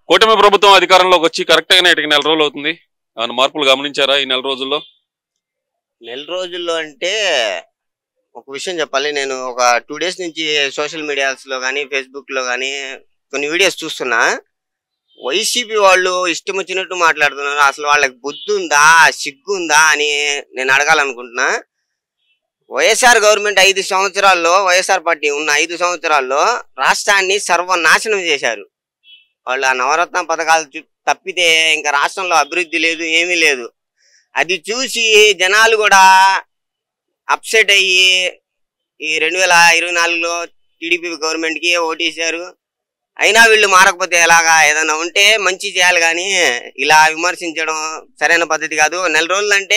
కూటమి ప్రభుత్వం అధికారంలోకి వచ్చి కరెక్ట్ గా ఇటుకి నెల రోజులు అవుతుంది ఏమైనా మార్పులు గమనించారా ఈ నెల రోజుల్లో నెల రోజుల్లో అంటే ఒక విషయం చెప్పాలి నేను ఒక టూ డేస్ నుంచి సోషల్ మీడియాస్ లో కానీ ఫేస్బుక్ లో కానీ కొన్ని వీడియోస్ చూస్తున్నా వైసీపీ వాళ్ళు ఇష్టం వచ్చినట్టు మాట్లాడుతున్నారు అసలు వాళ్ళకి బుద్ధి ఉందా సిగ్గు ఉందా అని నేను అడగాలనుకుంటున్నా వైఎస్ఆర్ గవర్నమెంట్ ఐదు సంవత్సరాల్లో వైఎస్ఆర్ పార్టీ ఉన్న ఐదు సంవత్సరాల్లో రాష్ట్రాన్ని సర్వనాశనం చేశారు వాళ్ళు ఆ నవరత్న పథకాలు చూ- తప్పితే ఇంకా రాష్ట్రంలో అభివృద్ధి లేదు ఏమీ లేదు అది చూసి జనాలు కూడా అప్సెట్ అయ్యి ఈ రెండు వేల ఇరవై నాలుగులో టీడీపీ గవర్నమెంట్ కి ఓటేశారు అయినా వీళ్ళు మారకపోతే ఎలాగా ఏదైనా ఉంటే మంచి చేయాలి కానీ ఇలా విమర్శించడం సరైన పద్ధతి కాదు నెల రోజులంటే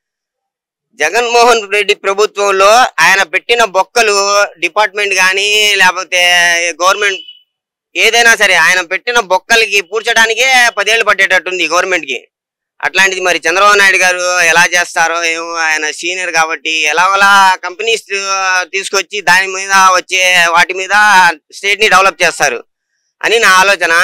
జగన్మోహన్ రెడ్డి ప్రభుత్వంలో ఆయన పెట్టిన బొక్కలు డిపార్ట్మెంట్ కానీ లేకపోతే గవర్నమెంట్ ఏదైనా సరే ఆయన పెట్టిన బొక్కలకి పూడ్చడానికే పదేళ్ళు పట్టేటట్టుంది గవర్నమెంట్ కి అట్లాంటిది మరి చంద్రబాబు నాయుడు గారు ఎలా చేస్తారో ఏమో ఆయన సీనియర్ కాబట్టి ఎలాగోలా కంపెనీస్ తీసుకొచ్చి దాని మీద వచ్చే వాటి మీద స్టేట్ ని డెవలప్ చేస్తారు అని నా ఆలోచన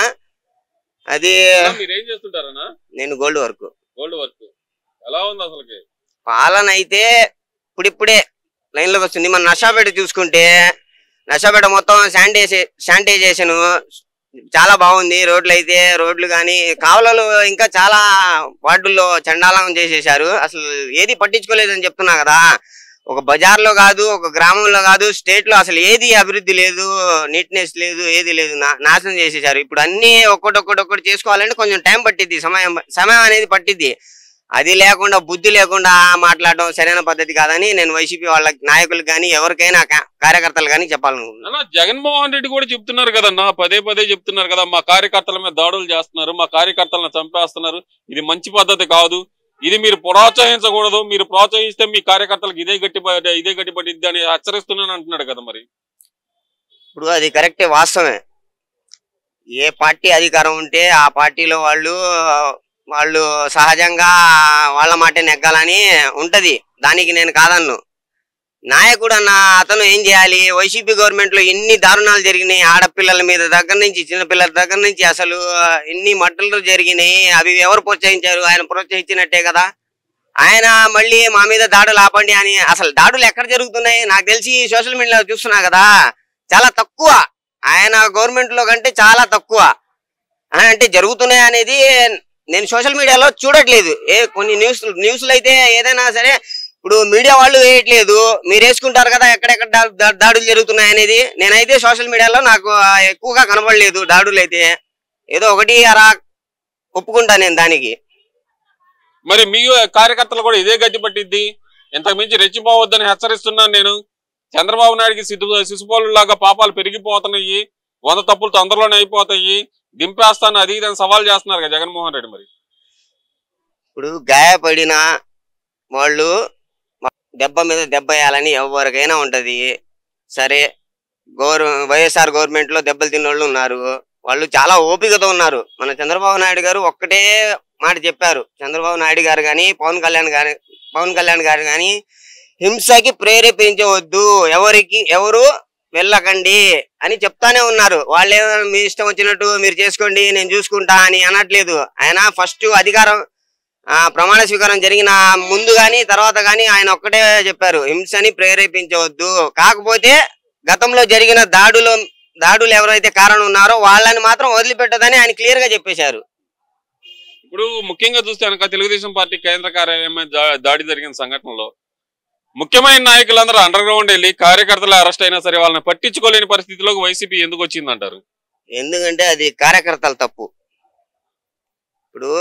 అది మీరు ఏం చేస్తుంటారన్నా నేను గోల్డ్ వర్క్ గోల్డ్ వర్క్ ఎలా ఉంది అసలుకి పాలన అయితే ఇప్పుడిప్పుడే లైన్ లోకి వస్తుంది మన నషాపేట చూసుకుంటే నషాపేట మొత్తం శానిటైజే శానిటైజేషన్ చాలా బాగుంది రోడ్లు అయితే రోడ్లు కానీ కావలలో ఇంకా చాలా వార్డుల్లో చండాలం చేసేశారు అసలు ఏది పట్టించుకోలేదని చెప్తున్నా కదా ఒక బజార్ లో కాదు ఒక గ్రామంలో కాదు స్టేట్ లో అసలు ఏది అభివృద్ధి లేదు నీట్నెస్ లేదు ఏది లేదు నా- నాశనం చేసేశారు ఇప్పుడు అన్ని ఒక్కటి ఒక్కటి ఒక్కటి చేసుకోవాలంటే కొంచెం టైం పట్టిద్ది సమయం సమయం అనేది పట్టిద్ది అది లేకుండా బుద్ధి లేకుండా మాట్లాడడం సరైన పద్ధతి కాదని నేను వైసీపీ వాళ్ళ నాయకులకు కానీ ఎవరికైనా కా- కార్యకర్తలు కానీ చెప్పాలనుకుంటున్నాను అన్న జగన్మోహన్ రెడ్డి కూడా చెప్తున్నారు కదన్నా పదే పదే చెప్తున్నారు కదా మా కార్యకర్తల మీద దాడులు చేస్తున్నారు మా కార్యకర్తలను చంపేస్తున్నారు ఇది మంచి పద్ధతి కాదు ఇది మీరు ప్రోత్సహించకూడదు మీరు ప్రోత్సహిస్తే మీ కార్యకర్తలకు ఇదే గట్టి ప- ఇదే గట్టి పట్టిద్ది అని హెచ్చరిస్తున్నాను అంటున్నాడు కదా మరి ఇప్పుడు అది కరెక్టే వాస్తవమే ఏ పార్టీ అధికారం ఉంటే ఆ పార్టీలో వాళ్ళు వాళ్ళు సహజంగా వాళ్ళ మాట నెగ్గాలని ఉంటది దానికి నేను కాదన్ను నాయకుడు అన్న అతను ఏం చేయాలి వైసీపీ గవర్నమెంట్ లో ఎన్ని దారుణాలు జరిగినాయి ఆడపిల్లల మీద దగ్గర నుంచి చిన్నపిల్లల దగ్గర నుంచి అసలు ఎన్ని మట్టలు జరిగినాయి అవి ఎవరు ప్రోత్సహించారు ఆయన ప్రోత్సహించినట్టే కదా ఆయన మళ్ళీ మా మీద దాడులు ఆపండి అని అసలు దాడులు ఎక్కడ జరుగుతున్నాయి నాకు తెలిసి సోషల్ మీడియాలో చూస్తున్నా కదా చాలా తక్కువ ఆయన గవర్నమెంట్ లో కంటే చాలా తక్కువ ఆ, అంటే జరుగుతున్నాయి అనేది నేను సోషల్ మీడియాలో చూడట్లేదు ఏ కొన్ని న్యూస్ న్యూస్లు అయితే ఏదైనా సరే ఇప్పుడు మీడియా వాళ్ళు వేయట్లేదు మీరు వేసుకుంటారు కదా ఎక్కడెక్కడ దా- దా- దాడులు జరుగుతున్నాయి అనేది నేనైతే సోషల్ మీడియాలో నాకు ఆ, ఎక్కువగా కనబడలేదు దాడులు అయితే ఏదో ఒకటి అరా ఒప్పుకుంటా నేను దానికి మరి మీ కార్యకర్తలు కూడా ఇదే గట్టి పట్టిద్ది ఇంతకు మించి రెచ్చిపోవద్దని హెచ్చరిస్తున్నాను నేను చంద్రబాబు నాయుడికి సిద్ధు శిశుపాలు లాగా పాపాలు పెరిగిపోతున్నాయి వంద తప్పులు తొందరలోనే అయిపోతాయి దింపేస్తాను అది ఇది అని సవాల్ చేస్తున్నారు కదా జగన్మోహన్ రెడ్డి మరి ఇప్పుడు గాయపడిన వాళ్ళు మ- దెబ్బ మీద దెబ్బ వేయాలని ఎవరికైనా ఉంటది సరే గౌర వైఎస్ఆర్ గవర్నమెంట్ లో దెబ్బలు తిన్నోళ్ళు ఉన్నారు వాళ్ళు చాలా ఓపికతో ఉన్నారు మన చంద్రబాబు నాయుడు గారు ఒక్కటే మాట చెప్పారు చంద్రబాబు నాయుడు గారు కానీ పవన్ కళ్యాణ్ గారు పవన్ కళ్యాణ్ గారు కానీ హింసకి ప్రేరేపించవద్దు ఎవరికి ఎవరు వెళ్ళకండి అని చెప్తానే ఉన్నారు వాళ్ళే మీ ఇష్టం వచ్చినట్టు మీరు చేసుకోండి నేను చూసుకుంటా అని అనట్లేదు ఆయన ఫస్ట్ అధికారం ఆ ప్రమాణ స్వీకారం జరిగిన ముందు గాని తర్వాత గాని ఆయన ఒక్కటే చెప్పారు హింసని ప్రేరేపించవద్దు కాకపోతే గతంలో జరిగిన దాడులో దాడులు ఎవరైతే కారణం ఉన్నారో వాళ్ళని మాత్రం వదిలిపెట్టదని ఆయన క్లియర్ గా చెప్పేశారు ఇప్పుడు ముఖ్యంగా చూస్తే కనుక తెలుగుదేశం పార్టీ కేంద్ర కార్యాలయం మీద దా- దాడి జరిగిన సంఘటనలో ముఖ్యమైన నాయకులందరూ అండర్ గ్రౌండ్ వెళ్ళి కార్యకర్తలు అరెస్ట్ అయినా సరే వాళ్ళని పట్టించుకోలేని పరిస్థితిలోకి వైసీపీ ఎందుకు వచ్చిందంటారు ఎందుకంటే అది కార్యకర్తల తప్పు ఇప్పుడు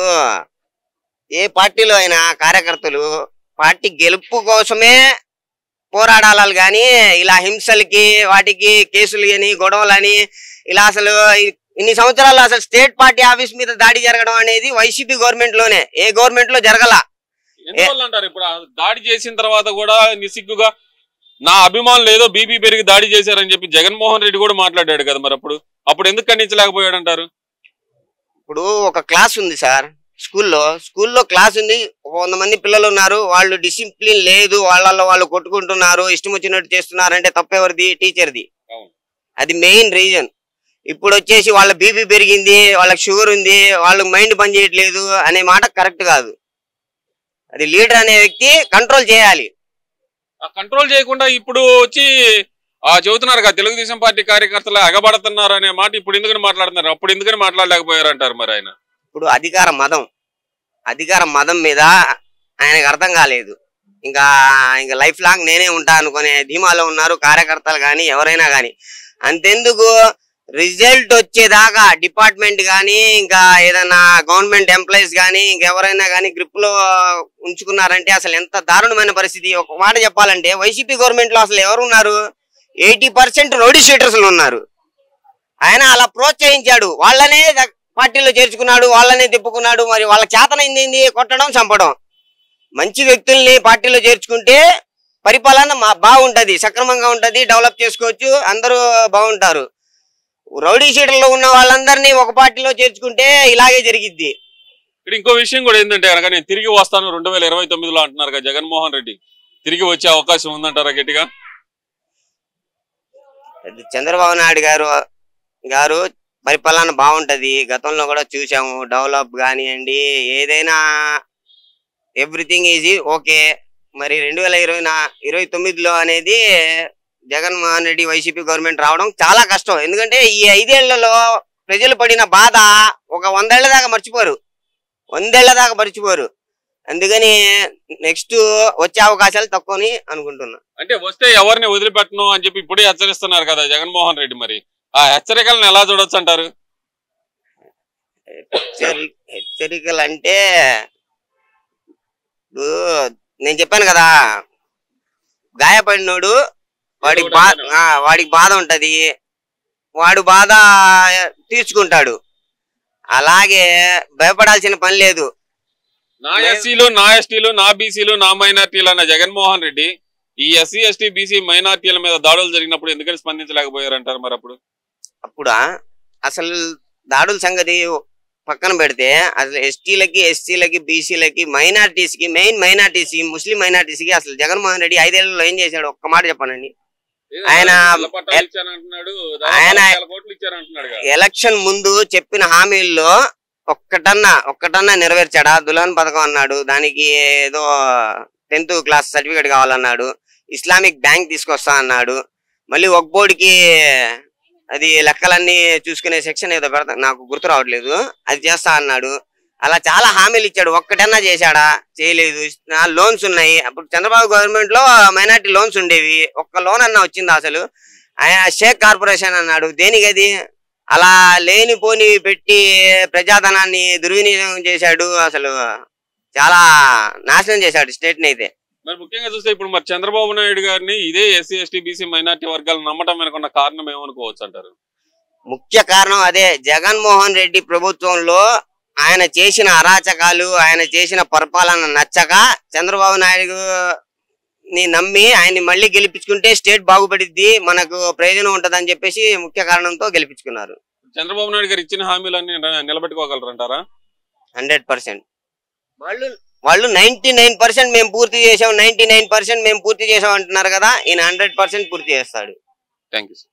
ఏ పార్టీలో అయినా కార్యకర్తలు పార్టీ గెలుపు కోసమే పోరాడాలి కానీ ఇలా హింసలకి వాటికి కేసులు అని గొడవలని ఇలా అసలు ఇ- ఇన్ని సంవత్సరాలు అసలు స్టేట్ పార్టీ ఆఫీస్ మీద దాడి జరగడం అనేది వైసీపీ గవర్నమెంట్ లోనే ఏ గవర్నమెంట్ లో జరగల ఎందువల్ల అంటారు ఇప్పుడు ఆ దాడి చేసిన తర్వాత కూడా నిసిగ్గుగా నా అభిమానులు ఏదో బీపీ పెరిగి దాడి చేశారని చెప్పి జగన్మోహన్ రెడ్డి కూడా మాట్లాడాడు కదా మరి అప్పుడు అప్పుడు ఎందుకు ఖండించలేకపోయాడు అంటారు ఇప్పుడు ఒక క్లాస్ ఉంది సార్ స్కూల్లో స్కూల్లో క్లాస్ ఉంది ఒక వంద మంది పిల్లలు ఉన్నారు వాళ్ళు డిసిప్లిన్ లేదు వాళ్ళల్లో వాళ్ళు కొట్టుకుంటున్నారు ఇష్టం వచ్చినట్టు చేస్తున్నారు అంటే తప్పెవరిది టీచర్ది అవును. అది మెయిన్ రీజన్ ఇప్పుడు వచ్చేసి వాళ్ళ బీపీ పెరిగింది వాళ్ళకి షుగర్ ఉంది వాళ్ళకి మైండ్ పని చేయట్లేదు అనే మాట కరెక్ట్ కాదు అది లీడర్ అనే వ్యక్తి కంట్రోల్ చేయాలి కంట్రోల్ చేయకుండా ఇప్పుడు వచ్చి ఆ చెబుతున్నారు కదా తెలుగుదేశం పార్టీ కార్యకర్తలు ఎగబడుతున్నారు అనే మాట ఇప్పుడు ఎందుకని మాట్లాడుతున్నారు అప్పుడు ఎందుకని మాట్లాడలేకపోయారు అంటారు మరి ఆయన ఇప్పుడు అధికార మదం అధికార మదం మీద ఆయనకు అర్థం కాలేదు ఇంకా ఇంకా లైఫ్ లాంగ్ నేనే ఉంటా అనుకునే ధీమాలో ఉన్నారు కార్యకర్తలు కానీ ఎవరైనా కానీ అంతెందుకు రిజల్ట్ వచ్చేదాకా డిపార్ట్మెంట్ కానీ ఇంకా ఏదైనా గవర్నమెంట్ ఎంప్లాయీస్ కానీ ఇంకెవరైనా కానీ గ్రిప్ లో ఉంచుకున్నారంటే అసలు ఎంత దారుణమైన పరిస్థితి ఒక మాట చెప్పాలంటే వైసీపీ గవర్నమెంట్ లో అసలు ఎవరు ఉన్నారు ఎయిటీ పర్సెంట్ రౌడీ షీటర్స్ ఉన్నారు ఆయన అలా ప్రోత్సహించాడు వాళ్ళనే ద- పార్టీలో చేర్చుకున్నాడు వాళ్ళనే తిప్పుకున్నాడు మరి వాళ్ళ చేతనైంది ఏంది కొట్టడం చంపడం మంచి వ్యక్తుల్ని పార్టీలో చేర్చుకుంటే పరిపాలన మా బాగుంటది సక్రమంగా ఉంటది డెవలప్ చేసుకోవచ్చు అందరూ బాగుంటారు రౌడీ షీటర్లో ఉన్న వాళ్ళందరినీ ఒక పార్టీలో చేర్చుకుంటే ఇలాగే జరిగిద్ది ఇక్కడ ఇంకో విషయం కూడా ఏంటంటే కనుక నేను తిరిగి వస్తాను రెండు వేల ఇరవై తొమ్మిదిలో అంటున్నారు కదా జగన్మోహన్ రెడ్డి తిరిగి వచ్చే అవకాశం ఉందంటారా గట్టిగా అది చంద్రబాబు నాయుడు గారు గారు పరిపాలన బాగుంటది గతంలో కూడా చూసాము డెవలప్ కానివ్వండి ఏదైనా ఎవ్రీథింగ్ ఈజీ ఓకే మరి రెండు వేల ఇరవై నా ఇరవై తొమ్మిదిలో అనేది జగన్మోహన్ రెడ్డి వైసీపీ గవర్నమెంట్ రావడం చాలా కష్టం ఎందుకంటే ఈ ఐదేళ్లలో ప్రజలు పడిన బాధ ఒక వందేళ్ల దాకా మర్చిపోరు వందేళ్ల దాకా మర్చిపోరు అందుకని నెక్స్ట్ వచ్చే అవకాశాలు తక్కువని అనుకుంటున్నా అంటే వస్తే ఎవరిని వదిలిపెట్టను అని చెప్పి ఇప్పుడే హెచ్చరిస్తున్నారు కదా జగన్మోహన్ రెడ్డి మరి ఆ హెచ్చరికలను ఎలా చూడొచ్చు అంటారు హెచ్చరి- హెచ్చరికలు అంటే ఇప్పుడు నేను చెప్పాను కదా గాయపడినోడు వాడికి బా ఆ, వాడికి బాధ ఉంటది వాడు బాధ తీర్చుకుంటాడు అలాగే భయపడాల్సిన పని లేదు నా ఎస్సీలు నా ఎస్టీలు నా బీసీలు నా మైనార్టీలు అన్న జగన్మోహన్ రెడ్డి ఈ ఎస్సీ ఎస్టీ బీసీ మైనార్టీల మీద దాడులు జరిగినప్పుడు ఎందుకని స్పందించలేకపోయారు అంటారు మరి అప్పుడు అప్పుడు అసలు దాడుల సంగతి పక్కన పెడితే అసలు ఎస్టీలకి ఎస్సీలకి బీసీలకి మైనార్టీస్ కి మెయిన్ మైనార్టీస్ కి ముస్లిం మైనార్టీస్ కి అసలు జగన్మోహన్ రెడ్డి ఐదేళ్లలో ఏం చేశాడు ఒక్క మాట చెప్పానండి ఆయన- ఇళ్ల పట్టాలు ఇచ్చానంటున్నాడు దాదాపు ఆయన- లక్షల కోట్లు ఇచ్చారంటున్నాడు కదా. ఎలక్షన్ ముందు చెప్పిన హామీల్లో ఒక్కటన్నా ఒక్కటన్నా నెరవేర్చాడా దులాన్ పథకం అన్నాడు దానికి ఏదో టెన్త్ క్లాస్ సర్టిఫికేట్ కావాలన్నాడు ఇస్లామిక్ బ్యాంక్ తీసుకొస్తా అన్నాడు మళ్ళీ ఒక బోర్డుకి అది లెక్కలన్నీ చూసుకునే సెక్షన్ ఏదో పెడతా నాకు గుర్తు రావట్లేదు అది చేస్తా అన్నాడు అలా చాలా హామీలు ఇచ్చాడు ఒక్కటన్నా చేశాడా చేయలేదు లోన్స్ ఉన్నాయి అప్పుడు చంద్రబాబు గవర్నమెంట్ లో మైనార్టీ లోన్స్ ఉండేవి ఒక్క లోన్ అన్నా వచ్చిందా అసలు ఆయన షేక్ కార్పొరేషన్ అన్నాడు దేనికి అది అలా లేనిపోని పెట్టి ప్రజాధనాన్ని దుర్వినియోగం చేశాడు అసలు చాలా నాశనం చేశాడు స్టేట్ ని అయితే మరి ముఖ్యంగా చూస్తే ఇప్పుడు మరి చంద్రబాబు నాయుడు గారిని ఇదే ఎస్సీ ఎస్టీ బీసీ మైనార్టీ వర్గాలు నమ్మటం వెనుకున్న కారణం ఏమనుకోవచ్చు అంటారు ముఖ్య కారణం అదే జగన్మోహన్ రెడ్డి ప్రభుత్వంలో ఆయన చేసిన అరాచకాలు ఆయన చేసిన పరిపాలన నచ్చక చంద్రబాబు నాయుడు ని నమ్మి ఆయన్ని మళ్ళీ గెలిపించుకుంటే స్టేట్ బాగుపడిద్ది మనకు ప్రయోజనం ఉంటదని చెప్పేసి ముఖ్య కారణంతో గెలిపించుకున్నారు చంద్రబాబు నాయుడు గారు ఇచ్చిన హామీలన్నీ న- నిలబెట్టుకోగలరంటారా హండ్రెడ్ పర్సెంట్ వాళ్ళు వాళ్ళు నైన్టీ నైన్ పర్సెంట్ మేము పూర్తి చేసాం నైన్టీ నైన్ పర్సెంట్ మేము పూర్తి చేసాం అంటున్నారు కదా ఈయన హండ్రెడ్ పర్సెంట్ పూర్తి చేస్తాడు థ్యాంక్ యూ